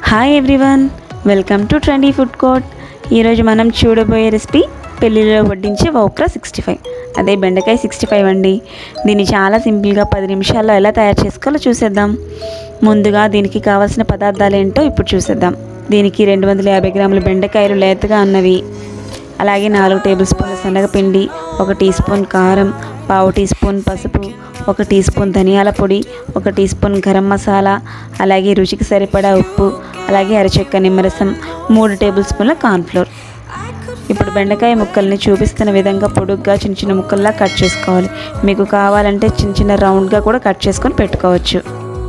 Hi everyone welcome to trendy food court ఈరోజు మనం చూడబోయే రెసిపీ పెళ్ళిలో వడ్డించే వోక్రా సిక్స్టీ ఫైవ్ అదే బెండకాయ సిక్స్టీ ఫైవ్ అండి దీన్ని చాలా సింపుల్గా పది నిమిషాల్లో ఎలా తయారు చేసుకోవాలో చూసేద్దాం ముందుగా దీనికి కావాల్సిన పదార్థాలు ఏంటో ఇప్పుడు చూసేద్దాం దీనికి రెండు వందల యాభై గ్రాముల బెండకాయలు లేతగా ఉన్నవి అలాగే నాలుగు టేబుల్ స్పూన్ల శనగపిండి ఒక టీ స్పూన్ కారం పావు టీ స్పూన్ పసుపు ఒక టీ స్పూన్ ధనియాల పొడి ఒక టీ స్పూన్ గరం మసాలా అలాగే రుచికి సరిపడా ఉప్పు అలాగే అరచెక్క నిమ్మరసం మూడు టేబుల్ స్పూన్ల కార్న్ఫ్లోర్ ఇప్పుడు బెండకాయ ముక్కల్ని చూపిస్తున్న విధంగా పొడుగ్గా చిన్న చిన్న ముక్కల్లా కట్ చేసుకోవాలి మీకు కావాలంటే చిన్న చిన్న రౌండ్గా కూడా కట్ చేసుకొని పెట్టుకోవచ్చు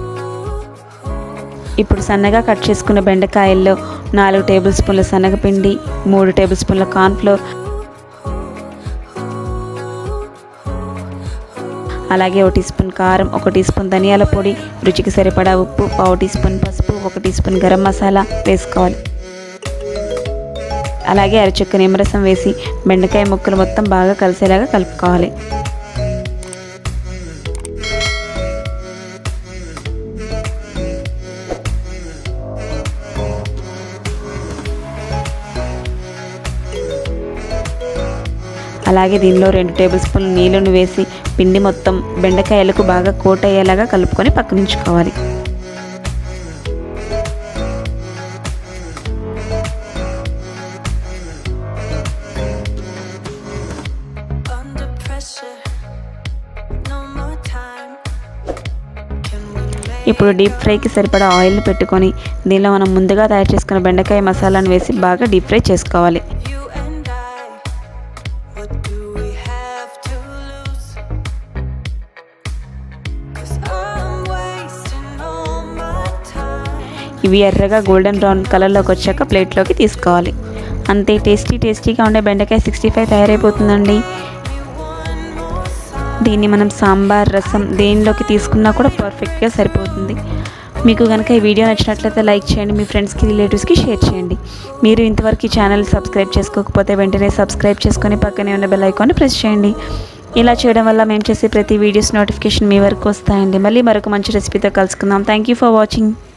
ఇప్పుడు సన్నగా కట్ చేసుకున్న బెండకాయల్లో నాలుగు టేబుల్ స్పూన్ల శనగపిండి మూడు టేబుల్ స్పూన్ల కార్న్ఫ్లోర్ అలాగే ఒక టీ స్పూన్ కారం ఒక టీ స్పూన్ ధనియాల పొడి రుచికి సరిపడా ఉప్పు పావు టీ స్పూన్ పసుపు ఒక టీ స్పూన్ గరం మసాలా వేసుకోవాలి అలాగే అరచెక్క నిమ్మరసం వేసి బెండకాయ ముక్కలు మొత్తం బాగా కలిసేలాగా కలుపుకోవాలి అలాగే దీనిలో రెండు టేబుల్ స్పూన్ల నీళ్ళను వేసి పిండి మొత్తం బెండకాయలకు బాగా కోట్ అయ్యేలాగా కలుపుకొని పక్కనుంచుకోవాలి Under pressure, no more time. Can we make ఇప్పుడు డీప్ ఫ్రైకి సరిపడా ఆయిల్ పెట్టుకొని దీనిలో మనం ముందుగా తయారు చేసుకున్న బెండకాయ మసాలాను వేసి బాగా డీప్ ఫ్రై చేసుకోవాలి you and I? What do we have to lose? Cause I'm wasting all my time. ఇవి ఎర్రగా గోల్డెన్ బ్రౌన్ కలర్లోకి వచ్చాక ప్లేట్లోకి తీసుకోవాలి అంతే టేస్టీ టేస్టీగా ఉండే బెండకాయ సిక్స్టీ ఫైవ్ తయారైపోతుందండి దీన్ని మనం సాంబార్ రసం దేనిలోకి తీసుకున్నా కూడా పర్ఫెక్ట్గా సరిపోతుంది మీకు కనుక ఈ వీడియో నచ్చినట్లయితే లైక్ చేయండి మీ ఫ్రెండ్స్కి రిలేటివ్స్కి షేర్ చేయండి మీరు ఇంతవరకు ఈ ఛానల్ సబ్స్క్రైబ్ చేసుకోకపోతే వెంటనే సబ్స్క్రైబ్ చేసుకొని పక్కనే ఉన్న బెల్ ఐకాన్ని ప్రెస్ చేయండి ఇలా చేయడం వల్ల మేము చేసే ప్రతి వీడియోస్ నోటిఫికేషన్ మీ వరకు వస్తాయండి మళ్ళీ మరొక మంచి రెసిపీతో కలుసుకుందాం థ్యాంక్ యూ ఫర్ వాచింగ్